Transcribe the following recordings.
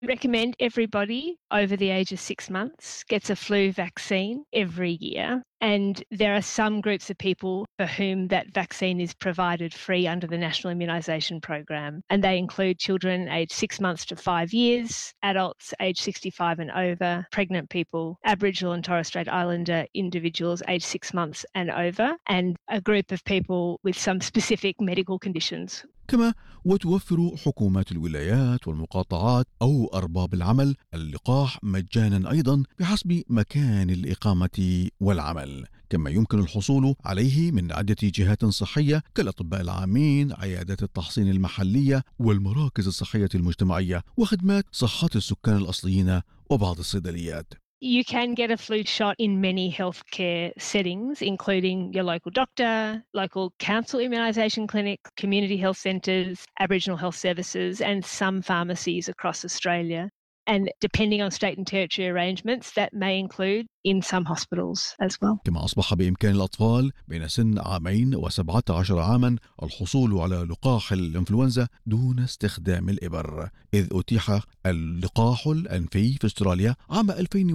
recommend everybody over the age of six months gets a flu vaccine every year. And there are some groups of people for whom that vaccine is provided free under the National Immunisation Program. And they include children aged six months to five years, adults aged 65 and over, pregnant people, Aboriginal and Torres Strait Islander individuals aged six months and over, and a group of people with some specific medical conditions كما وتوفر حكومات الولايات والمقاطعات او ارباب العمل اللقاح مجانا ايضا بحسب مكان الاقامه والعمل كما يمكن الحصول عليه من عده جهات صحيه كالاطباء العامين عيادات التحصين المحليه والمراكز الصحيه المجتمعيه وخدمات صحه السكان الاصليين وبعض الصيدليات You can get a flu shot in many healthcare settings, including your local doctor, local council immunisation clinic, community health centres, Aboriginal health services, and some pharmacies across Australia. And depending on state and territory arrangements, that may include in some hospitals as well. كما أصبح بإمكان الأطفال بين سن عامين وسبعة عشر عاما الحصول على لقاح الإنفلونزا دون استخدام الإبر إذ أتيح اللقاح الأنفي في أستراليا عام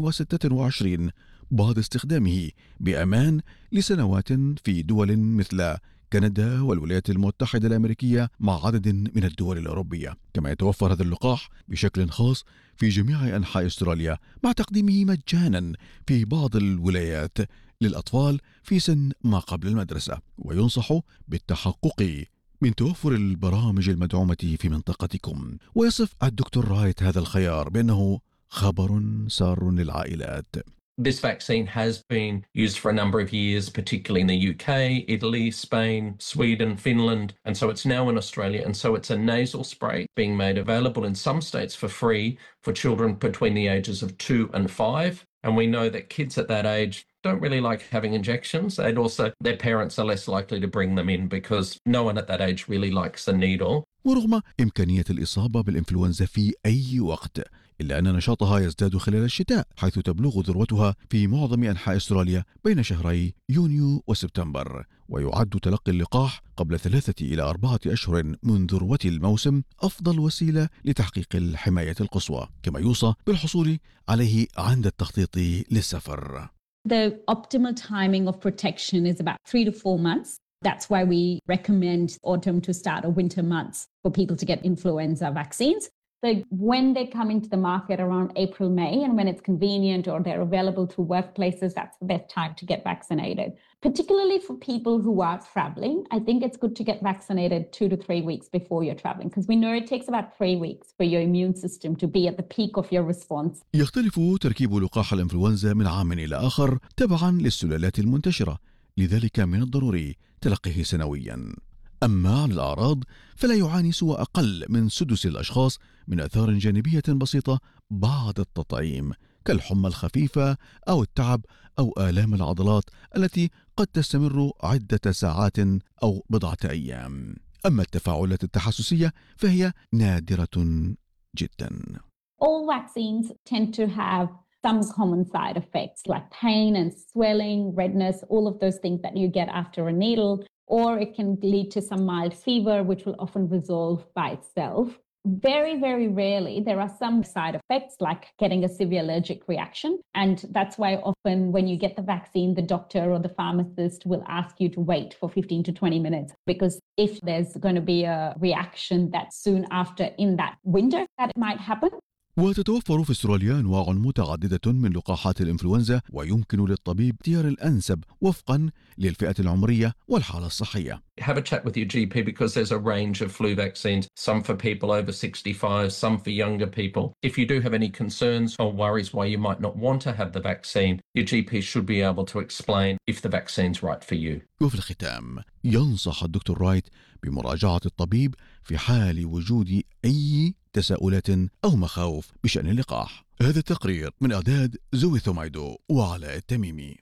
2026 بعد استخدامه بأمان لسنوات في دول مثل كندا والولايات المتحدة الأمريكية مع عدد من الدول الأوروبية كما يتوفر هذا اللقاح بشكل خاص في جميع أنحاء أستراليا مع تقديمه مجانا في بعض الولايات للأطفال في سن ما قبل المدرسة وينصح بالتحقق من توفر البرامج المدعومة في منطقتكم ويصف الدكتور رايت هذا الخيار بأنه خبر سار للعائلات This vaccine has been used for a number of years, particularly in the UK, Italy, Spain, Sweden, Finland, and so it's now in Australia. And so it's a nasal spray being made available in some states for free for children between the ages of two and five. And we know that kids at that age don't really like having injections. And also, their parents are less likely to bring them in because no one at that age really likes a needle. ورغم إمكانية الإصابة بالإنفلونزا في أي وقت إلا أن نشاطها يزداد خلال الشتاء حيث تبلغ ذروتها في معظم أنحاء أستراليا بين شهري يونيو وسبتمبر ويعد تلقي اللقاح قبل ثلاثة إلى أربعة أشهر من ذروة الموسم أفضل وسيلة لتحقيق الحماية القصوى كما يوصى بالحصول عليه عند التخطيط للسفر The optimal timing of protection is about three to four months. That's why we recommend autumn to start or winter months for people to get influenza vaccines. So when they come into the market around April, May, and when it's convenient or they're available through workplaces, that's the best time to get vaccinated. Particularly for people who are traveling, I think it's good to get vaccinated two to three weeks before you're traveling because we know it takes about three weeks for your immune system to be at the peak of your response. يختلف تركيب لقاح الإنفلونزا من عام إلى آخر تبعا للسلالات المنتشرة لذلك من الضروري تلقيه سنويا أما عن الأعراض فلا يعاني سوى أقل من سدس الأشخاص من آثار جانبية بسيطة بعد التطعيم كالحمى الخفيفة أو التعب أو آلام العضلات التي قد تستمر عدة ساعات أو بضعة أيام. أما التفاعلات التحسسية فهي نادرة جدا. All vaccines tend to have some common side effects like pain and swelling, redness, all of those things that you get after a needle, or it can lead to some mild fever, which will often resolve by itself. Very, very rarely, there are some side effects like getting a severe allergic reaction. And that's why often when you get the vaccine, the doctor or the pharmacist will ask you to wait for 15 to 20 minutes. Because if there's going to be a reaction that soon after in that window, that might happen, وتتوفر في استراليا انواع متعدده من لقاحات الانفلونزا ويمكن للطبيب اختيار الانسب وفقا للفئه العمريه والحاله الصحيه. Have a chat with your GP because there's a range of flu vaccines, some for people over 65, some for younger people. If you do have any concerns or worries why you might not want to have the vaccine, your GP should be able to explain if the vaccine's right for you. وفي الختام ينصح الدكتور رايت بمراجعه الطبيب في حال وجود اي تساؤلات أو مخاوف بشأن اللقاح هذا التقرير من إعداد زوي ثومايدو وعلاء التميمي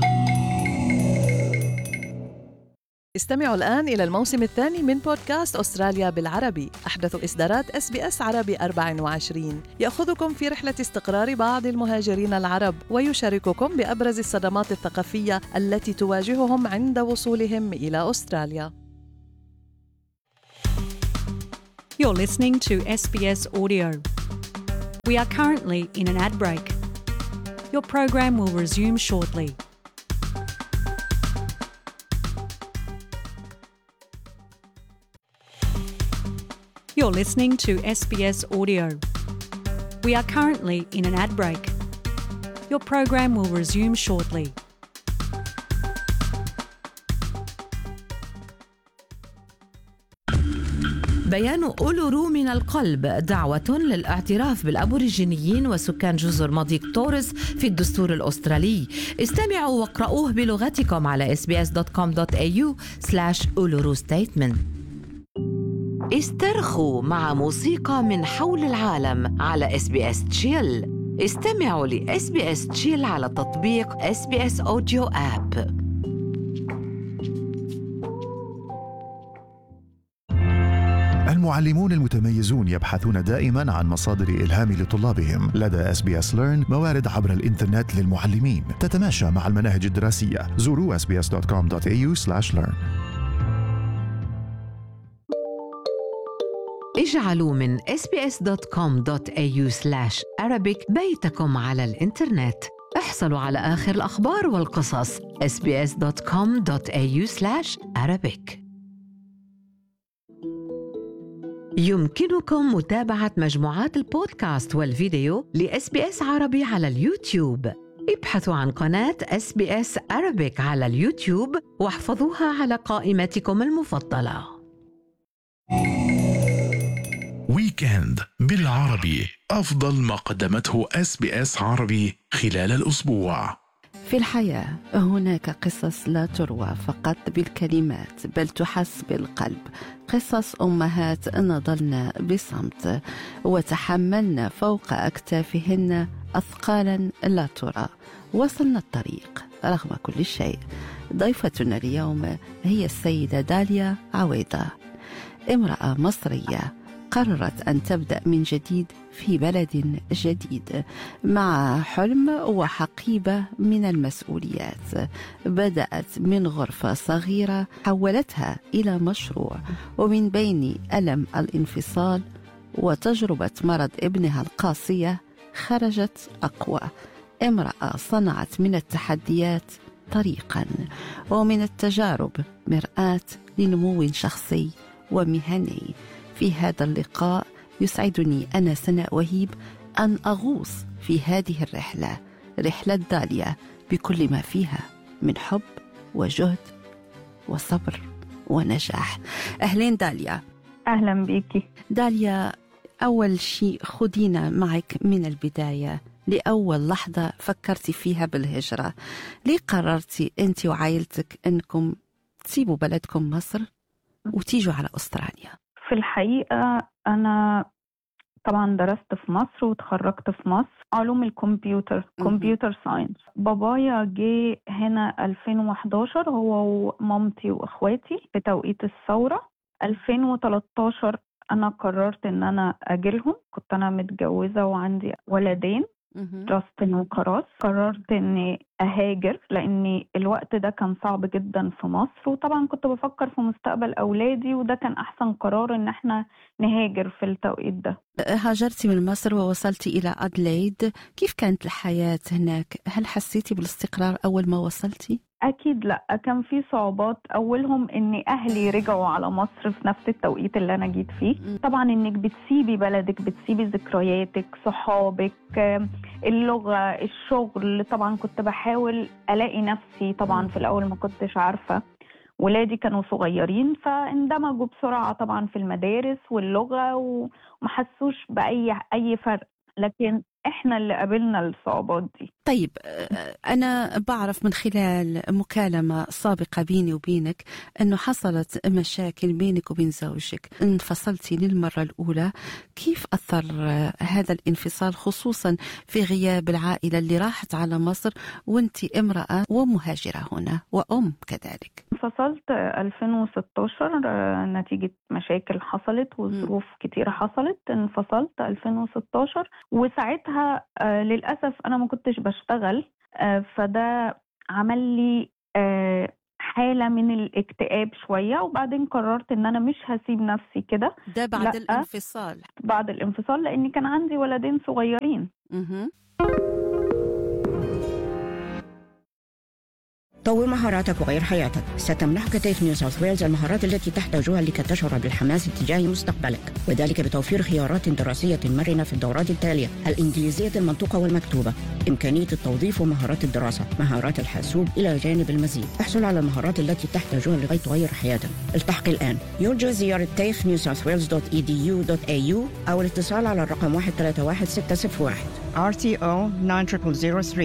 استمعوا الآن إلى الموسم الثاني من بودكاست أستراليا بالعربي أحدث إصدارات أس بي أس عربي 24 يأخذكم في رحلة استقرار بعض المهاجرين العرب ويشارككم بأبرز الصدمات الثقافية التي تواجههم عند وصولهم إلى أستراليا You're listening to SBS Audio. We are currently in an ad break. Your program will resume shortly. You're listening to SBS Audio. We are currently in an ad break. Your program will resume shortly. بيان أولورو من القلب دعوة للاعتراف بالأبوريجينيين وسكان جزر مضيق تورس في الدستور الأسترالي استمعوا واقرأوه بلغتكم على sbs.com.au slash أولورو statement استرخوا مع موسيقى من حول العالم على اس بي اس تشيل استمعوا لاس بي اس تشيل على تطبيق اس بي اس اوديو اب المعلمون المتميزون يبحثون دائما عن مصادر إلهام لطلابهم لدى اس بي اس ليرن موارد عبر الإنترنت للمعلمين تتماشى مع المناهج الدراسية زوروا sbs.com.au/learn اجعلوا من sbs.com.au arabic بيتكم على الإنترنت احصلوا على آخر الأخبار والقصص sbs.com.au arabic يمكنكم متابعة مجموعات البودكاست والفيديو لإس بي إس عربي على اليوتيوب ابحثوا عن قناة اس بي اس Arabic على اليوتيوب واحفظوها على قائمتكم المفضلة ويكند بالعربي أفضل ما قدمته اس بي اس عربي خلال الأسبوع في الحياة هناك قصص لا تروى فقط بالكلمات بل تحس بالقلب قصص أمهات نضلن بصمت وتحملن فوق أكتافهن أثقالا لا ترى وصلنا الطريق رغم كل شيء ضيفتنا اليوم هي السيدة داليا عويضة امرأة مصرية قررت أن تبدأ من جديد في بلد جديد مع حلم وحقيبة من المسؤوليات بدأت من غرفة صغيرة حولتها إلى مشروع ومن بين ألم الانفصال وتجربة مرض ابنها القاسية خرجت أقوى امرأة صنعت من التحديات طريقا ومن التجارب مرآة لنمو شخصي ومهني في هذا اللقاء يسعدني أنا سناء وهيب أن أغوص في هذه الرحلة رحلة داليا بكل ما فيها من حب وجهد وصبر ونجاح أهلين داليا أهلا بيكي داليا أول شيء خدينا معك من البداية لأول لحظة فكرتي فيها بالهجرة ليه قررتي أنت وعائلتك أنكم تسيبوا بلدكم مصر وتيجوا على أستراليا في الحقيقة أنا طبعا درست في مصر وتخرجت في مصر علوم الكمبيوتر كمبيوتر ساينس بابايا جه هنا 2011 هو ومامتي واخواتي في توقيت الثورة 2013 انا قررت ان انا اجيلهم كنت انا متجوزة وعندي ولدين جاستن وكراس قررت اني اهاجر لاني الوقت ده كان صعب جدا في مصر وطبعا كنت بفكر في مستقبل اولادي وده كان احسن قرار ان احنا نهاجر في التوقيت ده هاجرتي من مصر ووصلتي الى ادليد كيف كانت الحياه هناك هل حسيتي بالاستقرار اول ما وصلتي اكيد لا كان في صعوبات اولهم ان اهلي رجعوا على مصر في نفس التوقيت اللي انا جيت فيه طبعا انك بتسيبي بلدك بتسيبي ذكرياتك صحابك اللغه الشغل طبعا كنت بحاول الاقي نفسي طبعا في الاول ما كنتش عارفه ولادي كانوا صغيرين فاندمجوا بسرعه طبعا في المدارس واللغه وما حسوش باي اي فرق لكن احنا اللي قابلنا الصعوبات دي طيب انا بعرف من خلال مكالمه سابقه بيني وبينك انه حصلت مشاكل بينك وبين زوجك انفصلتي للمره الاولى كيف اثر هذا الانفصال خصوصا في غياب العائله اللي راحت على مصر وانت امراه ومهاجره هنا وام كذلك انفصلت 2016 نتيجة مشاكل حصلت وظروف كتيرة حصلت انفصلت 2016 وساعتها للأسف أنا ما كنتش بشتغل فده عمل لي حالة من الاكتئاب شوية وبعدين قررت ان انا مش هسيب نفسي كده ده بعد لأ. الانفصال بعد الانفصال لاني كان عندي ولدين صغيرين مهم. طور مهاراتك وغير حياتك ستمنحك تيف نيو ساوث ويلز المهارات التي تحتاجها لكي تشعر بالحماس تجاه مستقبلك وذلك بتوفير خيارات دراسية مرنة في الدورات التالية الإنجليزية المنطوقة والمكتوبة إمكانية التوظيف ومهارات الدراسة مهارات الحاسوب إلى جانب المزيد احصل على المهارات التي تحتاجها لكي تغير حياتك التحق الآن يرجى زيارة تيف نيو ساوث ويلز دوت اي دي يو دوت اي يو أو الاتصال على الرقم 131601 RTO 9003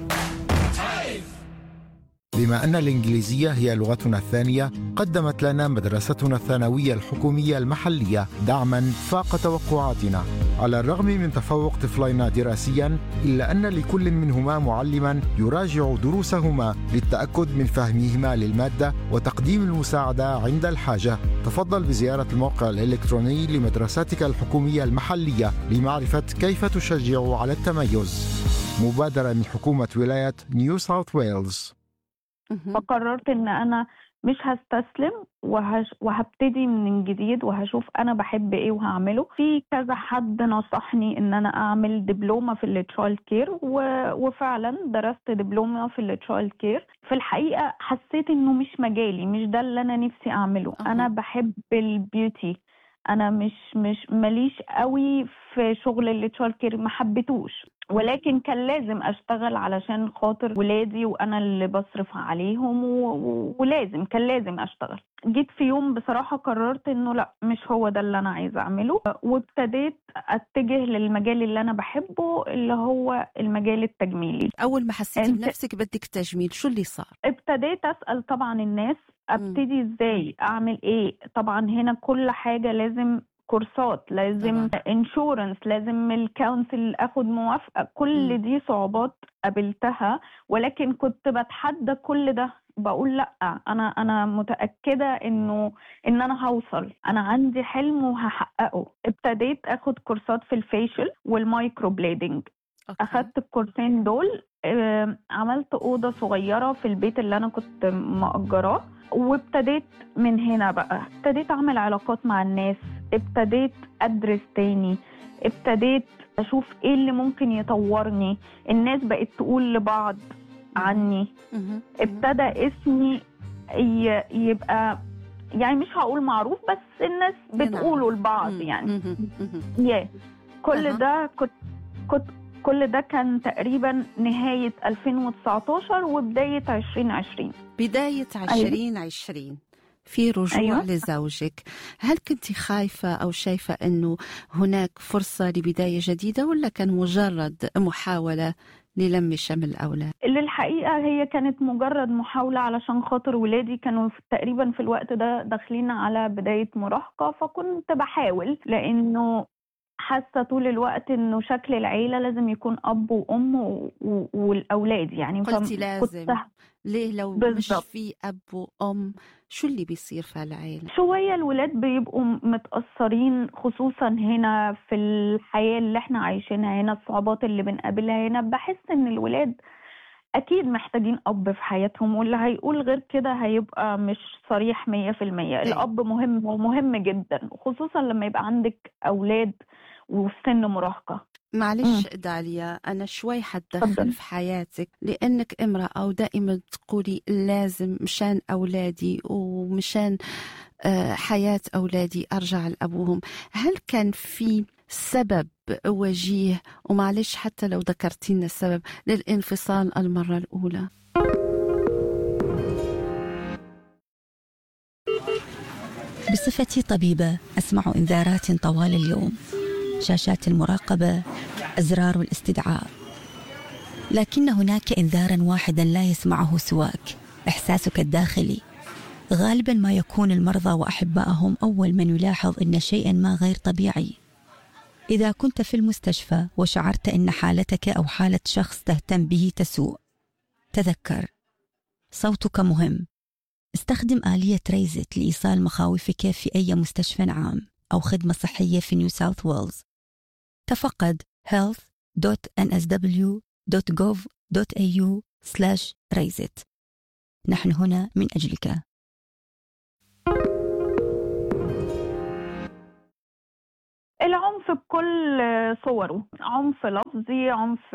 بما أن الإنجليزية هي لغتنا الثانية قدمت لنا مدرستنا الثانوية الحكومية المحلية دعما فاق توقعاتنا على الرغم من تفوق طفلينا دراسيا إلا أن لكل منهما معلما يراجع دروسهما للتأكد من فهمهما للمادة وتقديم المساعدة عند الحاجة تفضل بزيارة الموقع الإلكتروني لمدرستك الحكومية المحلية لمعرفة كيف تشجع على التميز مبادرة من حكومة ولاية نيو ساوث ويلز فقررت ان انا مش هستسلم وهش وهبتدي من جديد وهشوف انا بحب ايه وهعمله في كذا حد نصحني ان انا اعمل دبلومه في التشايلد كير و... وفعلا درست دبلومه في التشايلد كير في الحقيقه حسيت انه مش مجالي مش ده اللي انا نفسي اعمله أها. انا بحب البيوتي انا مش مش ماليش قوي في شغل التشايلد كير ما حبيتوش ولكن كان لازم اشتغل علشان خاطر ولادي وانا اللي بصرف عليهم و... و... ولازم كان لازم اشتغل جيت في يوم بصراحة قررت انه لا مش هو ده اللي انا عايزة اعمله وابتديت اتجه للمجال اللي انا بحبه اللي هو المجال التجميلي اول ما حسيتي أنت- بنفسك بدك تجميل شو اللي صار ابتديت اسال طبعا الناس ابتدي ازاي اعمل ايه طبعا هنا كل حاجه لازم كورسات لازم انشورنس لازم الكونسل اخد موافقه كل دي صعوبات قابلتها ولكن كنت بتحدى كل ده بقول لا انا انا متاكده انه ان انا هوصل انا عندي حلم وهحققه ابتديت اخد كورسات في الفيشل والمايكرو بليدنج اخدت الكورسين دول آم، عملت اوضه صغيره في البيت اللي انا كنت مأجراه وابتديت من هنا بقى ابتديت اعمل علاقات مع الناس ابتديت ادرس تاني ابتديت اشوف ايه اللي ممكن يطورني الناس بقت تقول لبعض عني ابتدى اسمي ي- يبقى يعني مش هقول معروف بس الناس بتقوله لبعض يعني يا كل أها. ده كنت كنت كل ده كان تقريبا نهاية 2019 وبداية 2020 بداية عشرين عشرين في رجوع أيوة. لزوجك هل كنت خايفة أو شايفة أنه هناك فرصة لبداية جديدة ولا كان مجرد محاولة للم شمل الأولاد للحقيقة هي كانت مجرد محاولة علشان خاطر ولادي كانوا في تقريبا في الوقت ده داخلين على بداية مراهقة فكنت بحاول لأنه حاسة طول الوقت إنه شكل العيلة لازم يكون أب وأم و... و... والأولاد يعني قلتي فكنت- لازم ليه لو بالظبط. مش في أب وأم شو اللي بيصير في العيلة شوية الولاد بيبقوا متأثرين خصوصا هنا في الحياة اللي احنا عايشينها هنا الصعوبات اللي بنقابلها هنا بحس ان الولاد اكيد محتاجين اب في حياتهم واللي هيقول غير كده هيبقى مش صريح مية في المية الاب مهم ومهم جدا خصوصا لما يبقى عندك اولاد وفي سن مراهقة معلش داليا أنا شوي حتدخل في حياتك لأنك امرأة ودائما تقولي لازم مشان أولادي ومشان آه، حياة أولادي أرجع لأبوهم هل كان في سبب وجيه ومعلش حتى لو ذكرتي لنا السبب للانفصال المرة الأولى بصفتي طبيبة أسمع إنذارات طوال اليوم شاشات المراقبة أزرار الاستدعاء لكن هناك إنذارا واحدا لا يسمعه سواك إحساسك الداخلي غالبا ما يكون المرضى وأحبائهم أول من يلاحظ أن شيئا ما غير طبيعي إذا كنت في المستشفى وشعرت أن حالتك أو حالة شخص تهتم به تسوء تذكر صوتك مهم استخدم آلية ريزت لإيصال مخاوفك في أي مستشفى عام أو خدمة صحية في نيو ساوث ويلز تفقد health.nsw.gov.au/raise نحن هنا من أجلك العنف بكل صوره عنف لفظي عنف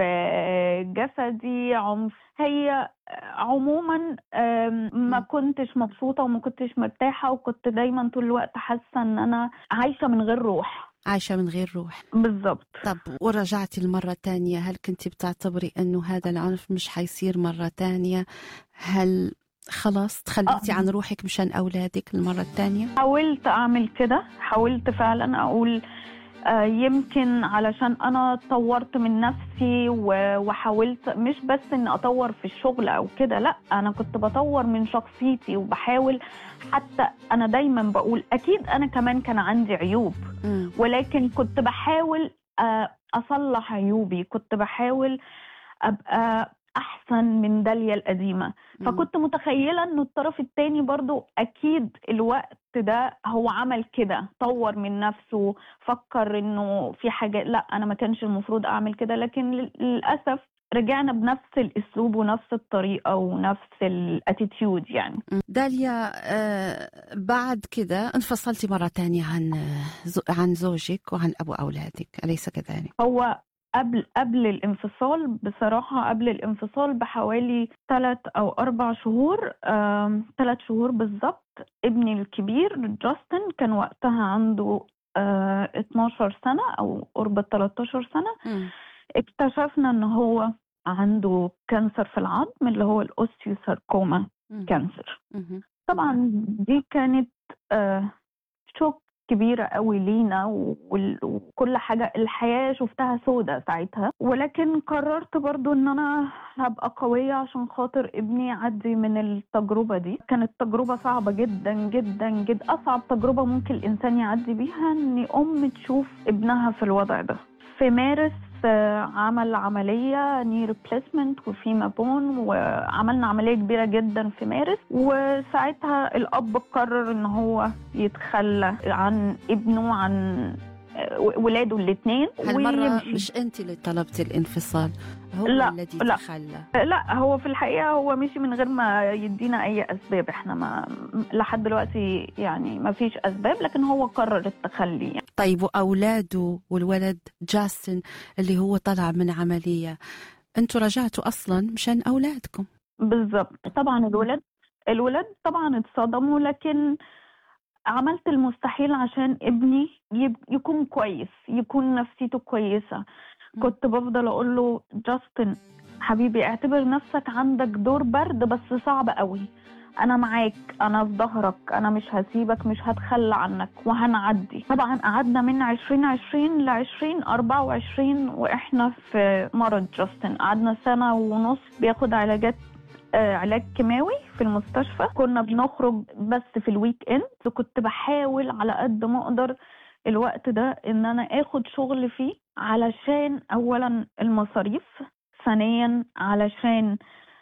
جسدي عنف هي عموما ما كنتش مبسوطة وما كنتش مرتاحة وكنت دايما طول الوقت حاسة ان انا عايشة من غير روح عايشة من غير روح بالظبط طب ورجعتي المرة تانية هل كنت بتعتبري انه هذا العنف مش حيصير مرة تانية هل خلاص تخليتي آه. عن روحك مشان أولادك المرة التانية حاولت اعمل كده حاولت فعلا اقول آه، يمكن علشان انا طورت من نفسي و- وحاولت مش بس ان اطور في الشغل او كده لا انا كنت بطور من شخصيتي وبحاول حتى انا دايما بقول اكيد انا كمان كان عندي عيوب ولكن كنت بحاول آه، اصلح عيوبي كنت بحاول ابقى احسن من داليا القديمه فكنت متخيله انه الطرف التاني برضو اكيد الوقت ده هو عمل كده طور من نفسه فكر انه في حاجه لا انا ما كانش المفروض اعمل كده لكن لل- للاسف رجعنا بنفس الاسلوب ونفس الطريقه ونفس الاتيتيود يعني داليا آه بعد كده انفصلتي مرة تانية عن آه، زو- عن زوجك وعن أبو أولادك أليس كذلك؟ هو قبل قبل الانفصال بصراحة قبل الانفصال بحوالي ثلاث أو أربع شهور ثلاث شهور بالظبط ابني الكبير جاستن كان وقتها عنده آه 12 سنة أو قرب ال 13 سنة اكتشفنا إن هو عنده كانسر في العظم اللي هو الأوستيوساركوما كانسر طبعا دي كانت آه شوك كبيرة قوي لينا وال- وكل حاجة الحياة شفتها سودة ساعتها ولكن قررت برضو ان انا هبقى قوية عشان خاطر ابني يعدي من التجربة دي كانت تجربة صعبة جدا جدا جدا اصعب تجربة ممكن الانسان يعدي بيها ان ام تشوف ابنها في الوضع ده في مارس آه، عمل عملية ني ريبليسمنت وفيما بون وعملنا عملية كبيرة جدا في مارس وساعتها الأب قرر إن هو يتخلى عن ابنه عن آه، ولاده الاثنين هالمرة مش أنت اللي طلبتي الانفصال هو لا الذي لا تخلى لا هو في الحقيقة هو مشي من غير ما يدينا أي أسباب احنا ما لحد دلوقتي يعني ما فيش أسباب لكن هو قرر التخلي يعني. طيب وأولاده والولد جاستن اللي هو طلع من عملية أنتوا رجعتوا أصلا مشان أولادكم بالظبط طبعا الولاد الولاد طبعا اتصدموا لكن عملت المستحيل عشان ابني يب- يكون كويس يكون نفسيته كويسة كنت بفضل اقول له جاستن حبيبي اعتبر نفسك عندك دور برد بس صعب قوي انا معاك انا في ظهرك انا مش هسيبك مش هتخلى عنك وهنعدي طبعا قعدنا من 2020 ل 2024 واحنا في مرض جاستن قعدنا سنة ونص بياخد علاجات آه، علاج كيماوي في المستشفى كنا بنخرج بس في الويك اند كنت بحاول على قد ما اقدر الوقت ده ان انا اخد شغل فيه علشان اولا المصاريف ثانيا علشان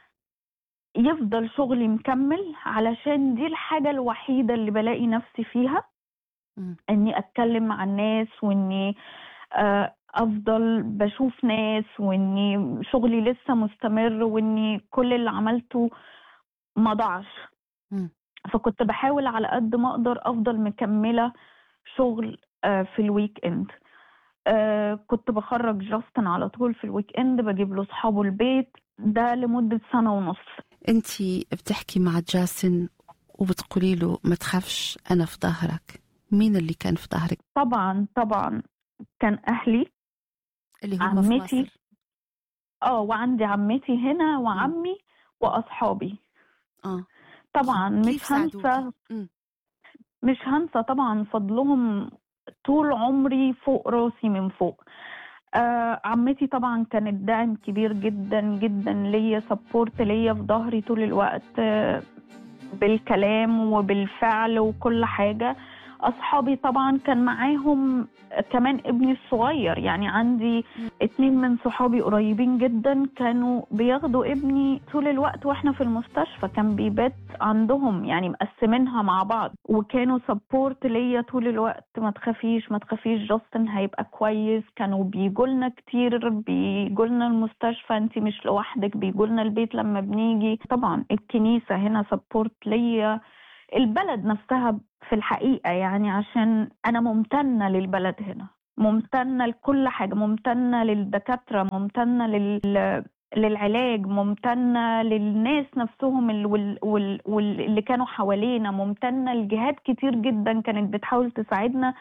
يفضل شغلي مكمل علشان دي الحاجة الوحيدة اللي بلاقي نفسي فيها اني اتكلم مع الناس واني آه، افضل بشوف ناس واني شغلي لسه مستمر واني كل اللي عملته ما ضاعش فكنت بحاول على قد ما اقدر افضل مكمله شغل آه، في الويك اند آه، كنت بخرج جاستن على طول في الويك اند بجيب له اصحابه البيت ده لمده سنه ونص أنت بتحكي مع جاستن وبتقولي له ما تخافش أنا في ظهرك مين اللي كان في ظهرك؟ طبعا طبعا كان اهلي اللي هم في عمتي مصر اه وعندي عمتي هنا وعمي واصحابي اه طبعا كيف مش ساعدوكي؟ هنسى مش هنسى طبعا فضلهم طول عمري فوق راسي من فوق آه عمتي طبعا كانت داعم كبير جدا جدا ليا سبورت ليا في ظهري طول الوقت آه بالكلام وبالفعل وكل حاجة اصحابي طبعا كان معاهم كمان ابني الصغير يعني عندي اتنين من صحابي قريبين جدا كانوا بياخدوا ابني طول الوقت واحنا في المستشفى كان بيبات عندهم يعني مقسمينها مع بعض وكانوا سبورت ليا طول الوقت ما تخافيش ما تخافيش جاستن هيبقى كويس كانوا بيجوا لنا كتير بيجوا لنا المستشفى انت مش لوحدك بيجوا لنا البيت لما بنيجي طبعا الكنيسة هنا سبورت ليا البلد نفسها في الحقيقة يعني عشان أنا ممتنة للبلد هنا ممتنة لكل حاجة ممتنة للدكاترة ممتنة لل... للعلاج ممتنة للناس نفسهم ال- وال- وال- وال- اللي كانوا حوالينا ممتنة لجهات كتير جدا كانت بتحاول تساعدنا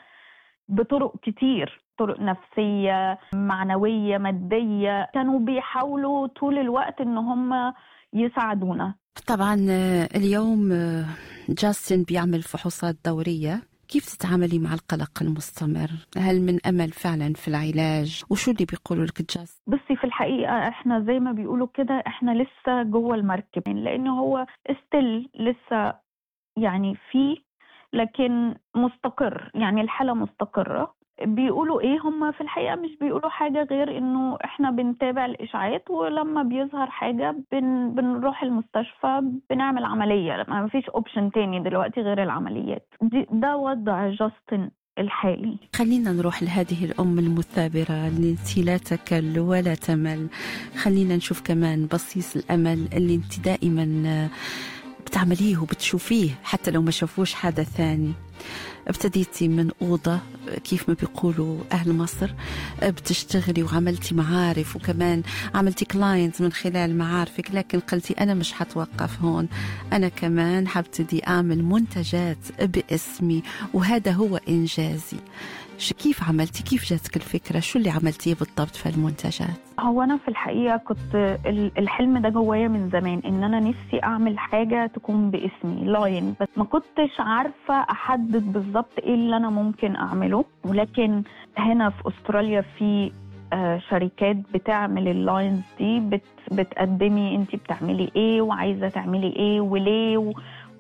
بطرق كتير طرق نفسية معنوية مادية كانوا بيحاولوا طول الوقت ان هم يساعدونا طبعا آه، اليوم آه، جاستن بيعمل فحوصات دورية كيف تتعاملي مع القلق المستمر؟ هل من أمل فعلا في العلاج؟ وشو اللي بيقولوا لك جاستن؟ بصي في الحقيقة احنا زي ما بيقولوا كده احنا لسه جوه المركب لان هو استل لسه يعني فيه لكن مستقر يعني الحالة مستقرة بيقولوا ايه هم في الحقيقة مش بيقولوا حاجة غير انه احنا بنتابع الاشاعات ولما بيظهر حاجة بن بنروح المستشفى بنعمل عملية ما فيش اوبشن تاني دلوقتي غير العمليات دي ده وضع جاستن الحالي خلينا نروح لهذه الأم المثابرة التي لا تكل ولا تمل خلينا نشوف كمان بصيص الأمل اللي انت دائما آه، بتعمليه وبتشوفيه حتى لو ما شافوش حدا ثاني ابتديتي من أوضة كيف ما بيقولوا أهل مصر بتشتغلي وعملتي معارف وكمان عملتي كلاينتس من خلال معارفك لكن قلتي أنا مش حتوقف هون أنا كمان حبتدي أعمل منتجات باسمي وهذا هو إنجازي ش- كيف عملتي كيف جاتك الفكرة شو اللي عملتيه بالضبط في المنتجات هو انا في الحقيقه كنت ال- الحلم ده جوايا من زمان ان انا نفسي اعمل حاجه تكون باسمي لاين بس ما كنتش عارفه احدد بالظبط ايه اللي انا ممكن اعمله ولكن هنا في استراليا في آه، شركات بتعمل اللاينز دي بت بتقدمي انت بتعملي ايه وعايزه تعملي ايه وليه و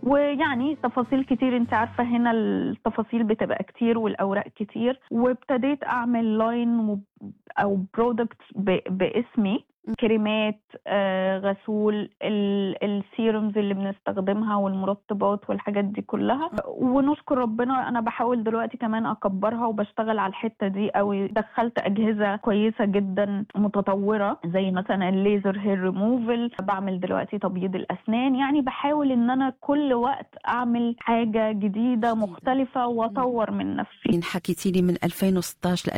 ويعني تفاصيل كتير انت عارفه هنا التفاصيل بتبقى كتير والاوراق كتير وابتديت اعمل لاين وب- او برودكت باسمي كريمات آه، غسول ال- السيرومز اللي بنستخدمها والمرطبات والحاجات دي كلها ونشكر ربنا انا بحاول دلوقتي كمان اكبرها وبشتغل على الحته دي قوي دخلت اجهزه كويسه جدا متطوره زي مثلا الليزر هير ريموفل بعمل دلوقتي تبييض الاسنان يعني بحاول ان انا كل وقت اعمل حاجه جديده مختلفه واطور من نفسي إن حكيتي لي من 2016 ل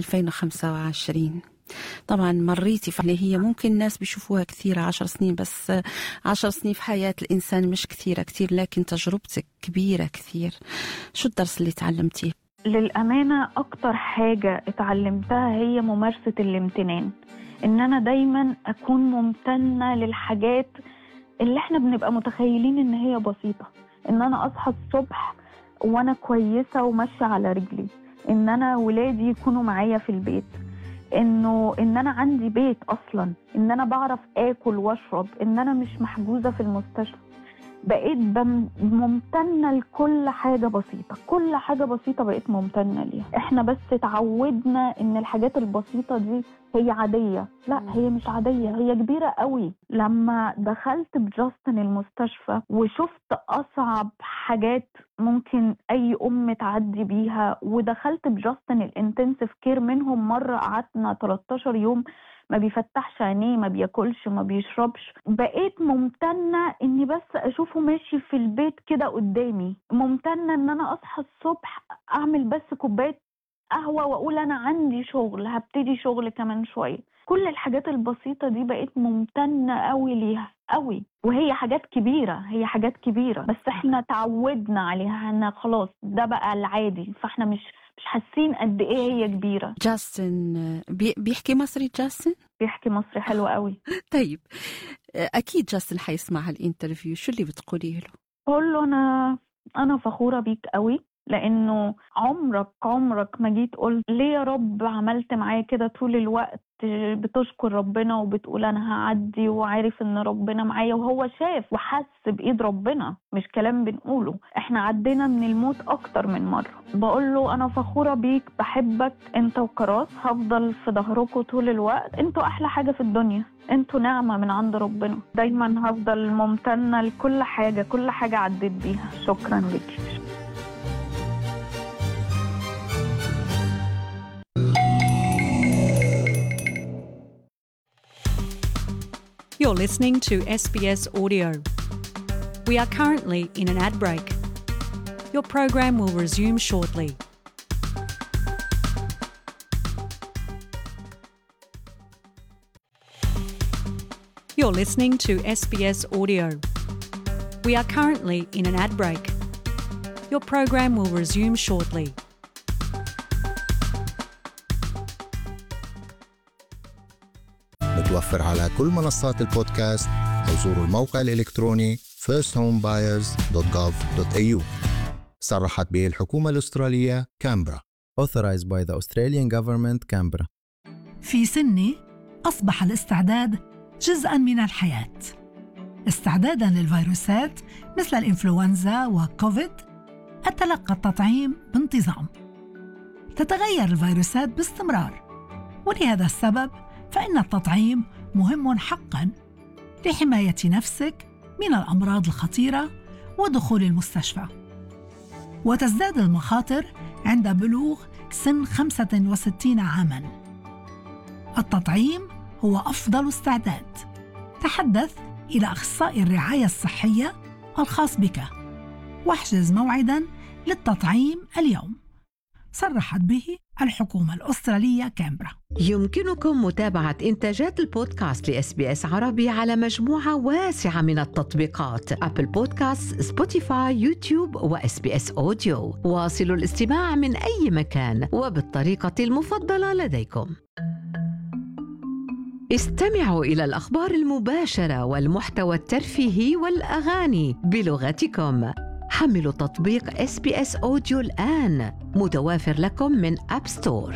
2025 طبعا مريتي في اللي هي ممكن الناس بيشوفوها كثيرة عشر سنين بس عشر سنين في حياة الإنسان مش كثيرة كثير لكن تجربتك كبيرة كثير شو الدرس اللي تعلمتيه؟ للأمانة أكتر حاجة اتعلمتها هي ممارسة الامتنان إن أنا دايما أكون ممتنة للحاجات اللي احنا بنبقى متخيلين إن هي بسيطة إن أنا أصحى الصبح وأنا كويسة وماشية على رجلي إن أنا ولادي يكونوا معايا في البيت إنه إن أنا عندي بيت أصلا إن أنا بعرف آكل وأشرب إن أنا مش محجوزة في المستشفى بقيت بم- ممتنة لكل حاجة بسيطة كل حاجة بسيطة بقيت ممتنة ليها احنا بس اتعودنا ان الحاجات البسيطة دي هي عادية لا هي مش عادية هي كبيرة قوي لما دخلت بجاستن المستشفى وشفت أصعب حاجات ممكن أي أم تعدي بيها ودخلت بجاستن الانتنسيف كير منهم مرة قعدنا 13 يوم ما بيفتحش عينيه ما بياكلش ما بيشربش بقيت ممتنة اني بس اشوفه ماشي في البيت كده قدامي ممتنة ان انا اصحى الصبح اعمل بس كوباية قهوة واقول انا عندي شغل هبتدي شغل كمان شوية كل الحاجات البسيطة دي بقيت ممتنة قوي ليها قوي وهي حاجات كبيرة هي حاجات كبيرة بس احنا تعودنا عليها احنا خلاص ده بقى العادي فاحنا مش مش حاسين قد ايه هي كبيرة جاستن آه، بي- بيحكي مصري جاستن؟ بيحكي مصري حلو قوي طيب آه، أكيد جاستن حيسمع هالانترفيو شو اللي بتقولي له؟ بقول له انا انا فخوره بيك قوي لانه عمرك عمرك ما جيت قلت ليه يا رب عملت معايا كده طول الوقت بتشكر ربنا وبتقول انا هعدي وعارف ان ربنا معايا وهو شاف وحس بايد ربنا مش كلام بنقوله احنا عدينا من الموت اكتر من مره بقول له انا فخوره بيك بحبك انت وكراس هفضل في ظهركم طول الوقت انتوا احلى حاجه في الدنيا انتوا نعمه من عند ربنا دايما هفضل ممتنه لكل حاجه كل حاجه عديت بيها شكرا لك You're listening to SBS Audio. We are currently in an ad break. Your program will resume shortly. You're listening to SBS Audio. We are currently in an ad break. Your program will resume shortly. متوفر على كل منصات البودكاست أو زوروا الموقع الإلكتروني firsthomebuyers.gov.au صرحت به الحكومة الأسترالية كامبرا Authorized by the Australian Government Canberra في سني أصبح الاستعداد جزءا من الحياة استعدادا للفيروسات مثل الإنفلونزا وكوفيد أتلقى التطعيم بانتظام تتغير الفيروسات باستمرار ولهذا السبب فإن التطعيم مهم حقا لحماية نفسك من الأمراض الخطيرة ودخول المستشفى وتزداد المخاطر عند بلوغ سن 65 عاما التطعيم هو أفضل استعداد تحدث إلى أخصائي الرعاية الصحية الخاص بك واحجز موعدا للتطعيم اليوم صرحت به الحكومة الأسترالية كامبرا يمكنكم متابعة إنتاجات البودكاست لإس بي إس عربي على مجموعة واسعة من التطبيقات أبل بودكاست، سبوتيفاي، يوتيوب وإس بي إس أوديو واصلوا الاستماع من أي مكان وبالطريقة المفضلة لديكم استمعوا إلى الأخبار المباشرة والمحتوى الترفيهي والأغاني بلغتكم حملوا تطبيق اس بي اس اوديو الان متوافر لكم من اب ستور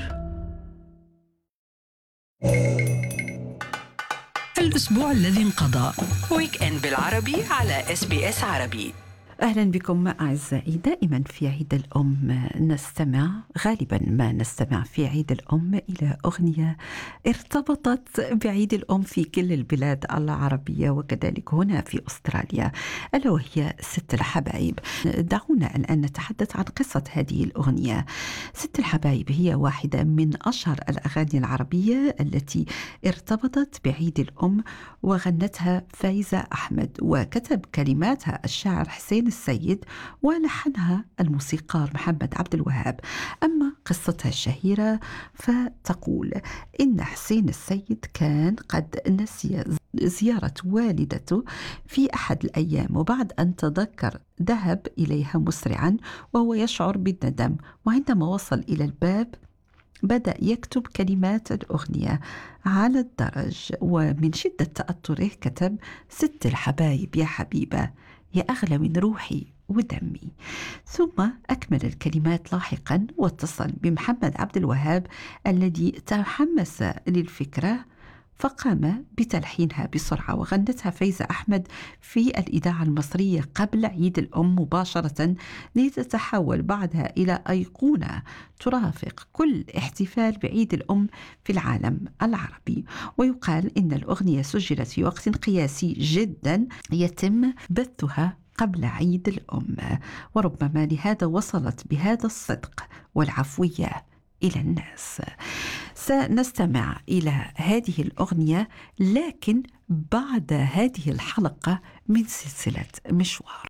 الأسبوع الذي انقضى ويك اند بالعربي على اس بي اس عربي اهلا بكم اعزائي دائما في عيد الام نستمع غالبا ما نستمع في عيد الام الى اغنيه ارتبطت بعيد الام في كل البلاد العربيه وكذلك هنا في استراليا الا وهي ست الحبايب دعونا الان نتحدث عن قصه هذه الاغنيه ست الحبايب هي واحده من اشهر الاغاني العربيه التي ارتبطت بعيد الام وغنتها فايزه احمد وكتب كلماتها الشاعر حسين حسين السيد ولحنها الموسيقار محمد عبد الوهاب أما قصتها الشهيرة فتقول إن حسين السيد كان قد نسي زيارة والدته في أحد الأيام وبعد أن تذكر ذهب إليها مسرعا وهو يشعر بالندم وعندما وصل إلى الباب بدأ يكتب كلمات الأغنية على الدرج ومن شدة تأثره كتب ست الحبايب يا حبيبة يا أغلى من روحي ودمي ثم أكمل الكلمات لاحقا واتصل بمحمد عبد الوهاب الذي تحمس للفكرة فقام بتلحينها بسرعة وغنتها فايزة أحمد في الإذاعة المصرية قبل عيد الأم مباشرة لتتحول بعدها إلى أيقونة ترافق كل احتفال بعيد الأم في العالم العربي ويقال إن الأغنية سجلت في وقت قياسي جدا يتم بثها قبل عيد الأم وربما لهذا وصلت بهذا الصدق والعفوية الى الناس سنستمع الى هذه الاغنيه لكن بعد هذه الحلقه من سلسله مشوار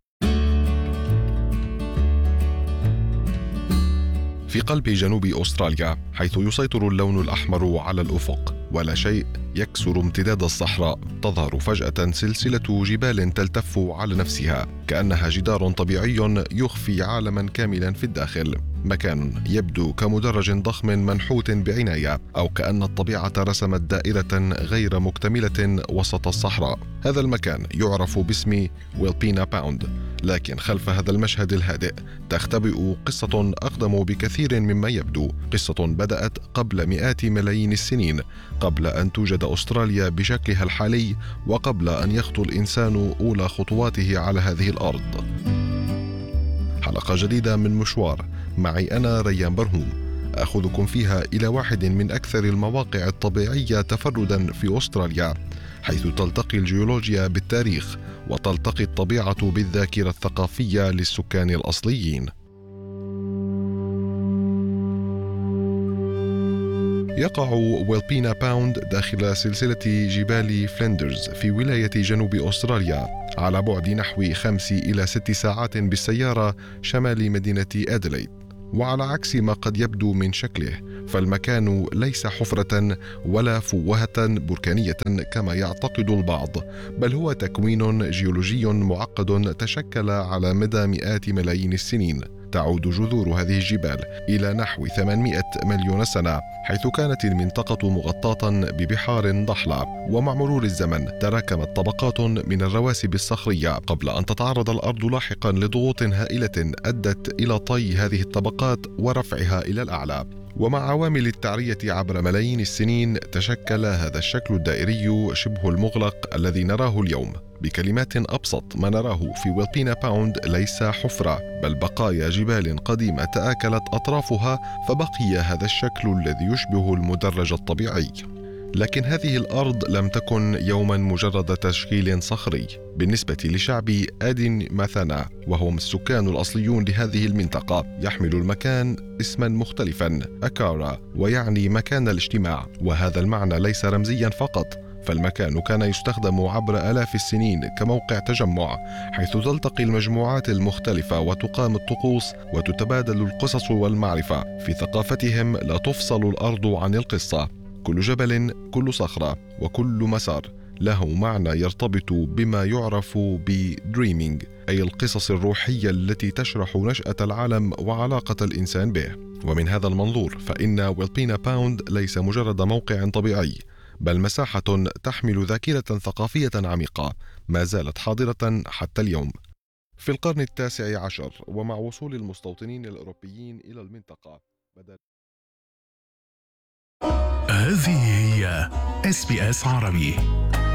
في قلب جنوب استراليا حيث يسيطر اللون الاحمر على الافق ولا شيء يكسر امتداد الصحراء تظهر فجاه سلسله جبال تلتف على نفسها كانها جدار طبيعي يخفي عالما كاملا في الداخل مكان يبدو كمدرج ضخم منحوت بعناية أو كأن الطبيعة رسمت دائرة غير مكتملة وسط الصحراء هذا المكان يعرف باسم ويلبينا باوند لكن خلف هذا المشهد الهادئ تختبئ قصة أقدم بكثير مما يبدو قصة بدأت قبل مئات ملايين السنين قبل أن توجد أستراليا بشكلها الحالي وقبل أن يخطو الإنسان أولى خطواته على هذه الأرض حلقة جديدة من مشوار معي أنا ريان برهوم أخذكم فيها إلى واحد من أكثر المواقع الطبيعية تفردا في أستراليا حيث تلتقي الجيولوجيا بالتاريخ وتلتقي الطبيعة بالذاكرة الثقافية للسكان الأصليين يقع ويلبينا باوند داخل سلسلة جبال فلندرز في ولاية جنوب أستراليا على بعد نحو خمس إلى ست ساعات بالسيارة شمال مدينة أديلايد وعلى عكس ما قد يبدو من شكله فالمكان ليس حفرة ولا فوهة بركانية كما يعتقد البعض بل هو تكوين جيولوجي معقد تشكل على مدى مئات ملايين السنين تعود جذور هذه الجبال إلى نحو 800 مليون سنة حيث كانت المنطقة مغطاة ببحار ضحلة ومع مرور الزمن تراكمت طبقات من الرواسب الصخرية قبل أن تتعرض الأرض لاحقا لضغوط هائلة أدت إلى طي هذه الطبقات ورفعها إلى الأعلى ومع عوامل التعرية عبر ملايين السنين تشكل هذا الشكل الدائري شبه المغلق الذي نراه اليوم بكلمات أبسط ما نراه في ويلبينا باوند ليس حفرة بل بقايا جبال قديمة تآكلت أطرافها فبقي هذا الشكل الذي يشبه المدرج الطبيعي لكن هذه الارض لم تكن يوما مجرد تشكيل صخري بالنسبه لشعب ادن مثانا وهم السكان الاصليون لهذه المنطقه يحمل المكان اسما مختلفا اكارا ويعني مكان الاجتماع وهذا المعنى ليس رمزيا فقط فالمكان كان يستخدم عبر آلاف السنين كموقع تجمع حيث تلتقي المجموعات المختلفة وتقام الطقوس وتتبادل القصص والمعرفة في ثقافتهم لا تفصل الأرض عن القصة كل جبل كل صخرة وكل مسار له معنى يرتبط بما يعرف بدريمينج أي القصص الروحية التي تشرح نشأة العالم وعلاقة الإنسان به ومن هذا المنظور فإن ويلبينا باوند ليس مجرد موقع طبيعي بل مساحة تحمل ذاكرة ثقافية عميقة ما زالت حاضرة حتى اليوم في القرن التاسع عشر ومع وصول المستوطنين الأوروبيين إلى المنطقة بدأ هذه هي اس بي اس عربي